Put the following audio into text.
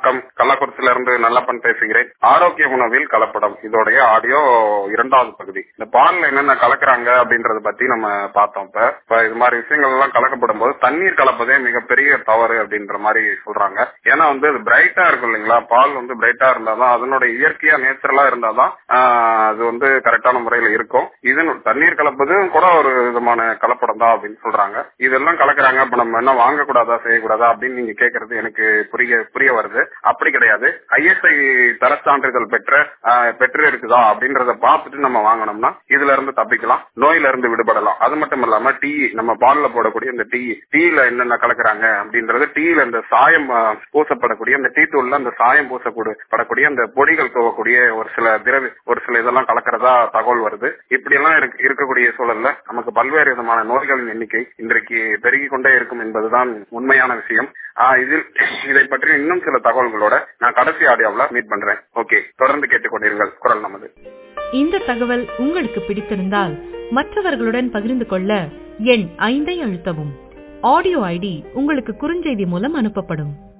வணக்கம் கள்ளக்குறிச்சியில இருந்து நல்லப்பன் பேசுகிறேன் ஆரோக்கிய உணவில் கலப்படம் இதோடைய ஆடியோ இரண்டாவது பகுதி இந்த பால்ல என்னென்ன கலக்குறாங்க அப்படின்றத பத்தி நம்ம பார்த்தோம் இப்ப இப்ப இது மாதிரி விஷயங்கள் எல்லாம் கலக்கப்படும் போது தண்ணீர் கலப்பதே மிகப்பெரிய தவறு அப்படின்ற மாதிரி சொல்றாங்க ஏன்னா வந்து அது பிரைட்டா இருக்கும் இல்லைங்களா பால் வந்து பிரைட்டா இருந்தாதான் அதனுடைய இயற்கையா நேச்சுரலா இருந்தாதான் ஆஹ், அது வந்து கரெக்டான முறையில இருக்கும் இது தண்ணீர் கலப்பதும் கூட ஒரு விதமான கலப்படம் தான் அப்படின்னு சொல்றாங்க இதெல்லாம் கலக்குறாங்க அப்ப நம்ம என்ன வாங்கக்கூடாதா செய்யக்கூடாதா அப்படின்னு நீங்க கேக்குறது எனக்கு புரிய புரிய வருது அப்படி கிடையாது ஐஎஸ்ஐ தர சான்றிதழ் பெற்ற ஆஹ், பெற்று இருக்குதா அப்படின்றத பார்த்துட்டு நம்ம வாங்கினோம்னா இதுல இருந்து தப்பிக்கலாம் நோயில இருந்து விடுபடலாம் அது மட்டும் இல்லாம டீ நம்ம பால்ல போடக்கூடிய இந்த டீ டீல என்னென்ன கலக்குறாங்க அப்படின்றது டீல இந்த சாயம் ஆஹ், பூசப்படக்கூடிய அந்த டீ தூள்ல அந்த சாயம் பூசக்கூடிய படக்கூடிய அந்த பொடிகள் துவக்கூடிய ஒரு சில திரவி ஒரு சில இதெல்லாம் கலக்கிறதா தகவல் வருது இப்படி எல்லாம் இருக்க- இருக்கக்கூடிய சூழல்ல நமக்கு பல்வேறு விதமான நோய்களின் எண்ணிக்கை இன்றைக்கு பெருகி கொண்டே இருக்கும் என்பதுதான் உண்மையான விஷயம் ஆஹ் இதில் இதை பற்றி இன்னும் சில தகவல்களோட நான் கடைசி ஆடியோவில் மீட் பண்றேன் ஓகே தொடர்ந்து கேட்டுக்கொண்டீர்கள் குரல் நமது இந்த தகவல் உங்களுக்கு பிடித்திருந்தால் மற்றவர்களுடன் பகிர்ந்து கொள்ள எண் ஐந்தை அழுத்தவும் ஆடியோ ஐடி உங்களுக்கு குறுஞ்செய்தி மூலம் அனுப்பப்படும்